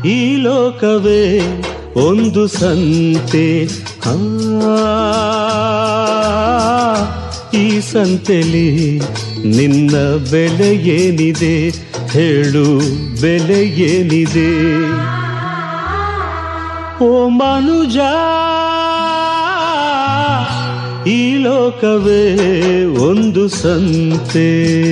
ಈ ಲೋಕವೇ ಒಂದು ಸಂತೆ ಆ, ಈ ಸಂತೆಲಿ ನಿನ್ನ ಬೆಲೆ ಏನಿದೆ ಹೇಳು ಬೆಲೆ ಏನಿದೆ ಓ ಮನುಜ ಈ ಲೋಕವೇ ಒಂದು ಸಂತೆ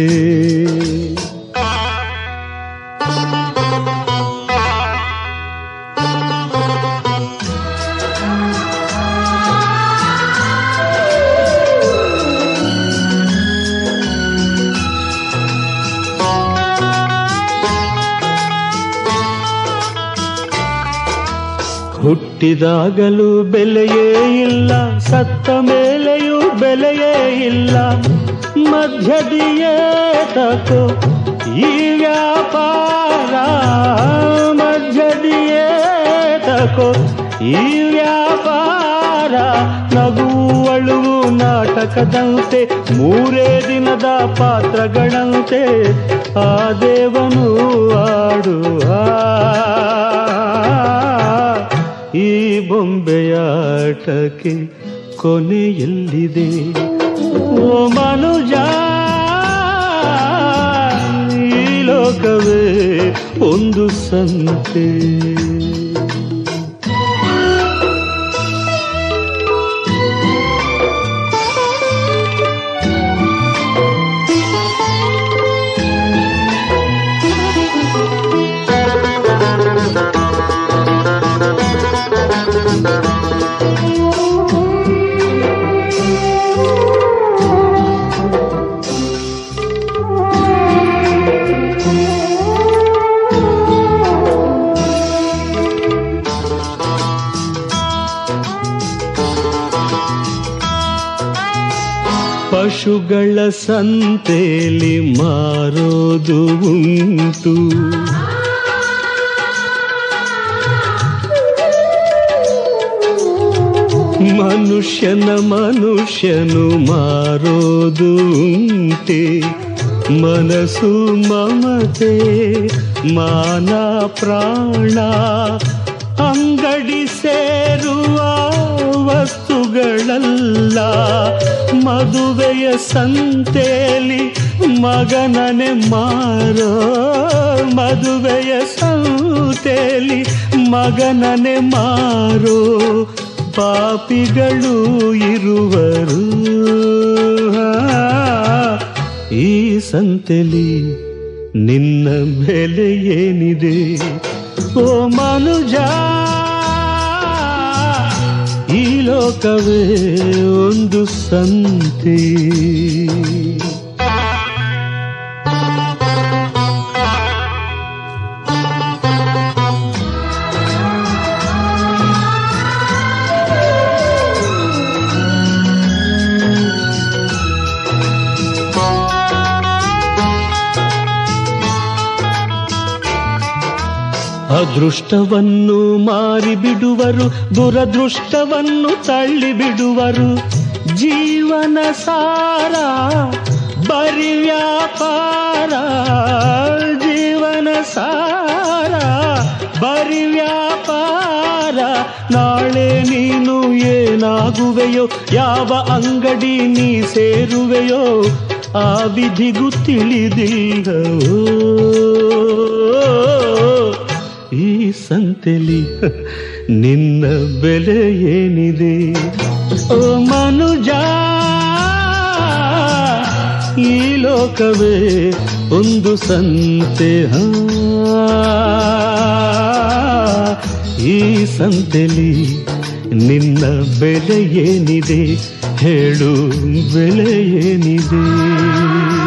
ಹುಟ್ಟಿದಾಗಲೂ ಬೆಲೆಯೇ ಇಲ್ಲ ಸತ್ತ ಮೇಲೆಯೂ ಬೆಲೆಯೇ ಇಲ್ಲ ಮಧ್ಯದಿಯೇ ತಕೋ ಈ ವ್ಯಾಪಾರ ಮಧ್ಯದಿಯೇ ತಕೋ ಈ ವ್ಯಾಪಾರ ನಗುವಳುವು ನಾಟಕದಂತೆ ಮೂರೇ ದಿನದ ಪಾತ್ರಗಳಂತೆ ಆ ದೇವನು ಆಡುವ ಈ ಬೊಂಬೆಯಾಟಕ್ಕೆ ಕೊನೆ ಎಲ್ಲಿದೆ ಓ ಮನುಜ ಈ ಲೋಕವೇ ಒಂದು ಸಂತೆ ಪಶುಗಳ ಸಂತೆಯಲ್ಲಿ ಮಾರೋದು ಉಂಟು ಮನುಷ್ಯನ ಮನುಷ್ಯನು ಮಾರೋದು ಉಂಟೆ ಮನಸ್ಸು ಮಮತೆ ಮಾನ ಪ್ರಾಣ ಅಂಗಡಿ ಸೇರುವ ವಸ್ತುಗಳಲ್ಲ ಮದುವೆಯ ಸಂತೆಯಲ್ಲಿ ಮಗನನೆ ಮಾರೋ ಮದುವೆಯ ಸಂತೆಯಲ್ಲಿ ಮಗನನೆ ಮಾರೋ ಪಾಪಿಗಳು ಇರುವರು ಈ ಸಂತೆಲಿ ನಿನ್ನ ಬೆಲೆ ಏನಿದೆ ಓ ಮನುಜ ಈ ಲೋಕವೇ ಒಂದು ಸಂತೆ ಅದೃಷ್ಟವನ್ನು ಮಾರಿಬಿಡುವರು ದುರದೃಷ್ಟವನ್ನು ತಳ್ಳಿಬಿಡುವರು ಜೀವನ ಸಾರ ಬರಿ ವ್ಯಾಪಾರ ಜೀವನ ಸಾರ ಬರಿ ವ್ಯಾಪಾರ ನಾಳೆ ನೀನು ಏನಾಗುವೆಯೋ ಯಾವ ಅಂಗಡಿ ನೀ ಸೇರುವೆಯೋ ಆ ವಿಧಿಗೂ ತಿಳಿದಿಲ್ಲವೋ ಈ ಸಂತೆಲಿ ನಿನ್ನ ಬೆಲೆ ಏನಿದೆ ಓ ಮನುಜ ಈ ಲೋಕವೇ ಒಂದು ಸಂತೆ ಹಾ. ಈ ಸಂತೆಲಿ ನಿನ್ನ ಬೆಲೆ ಏನಿದೆ ಹೇಳು ಬೆಲೆ ಏನಿದೆ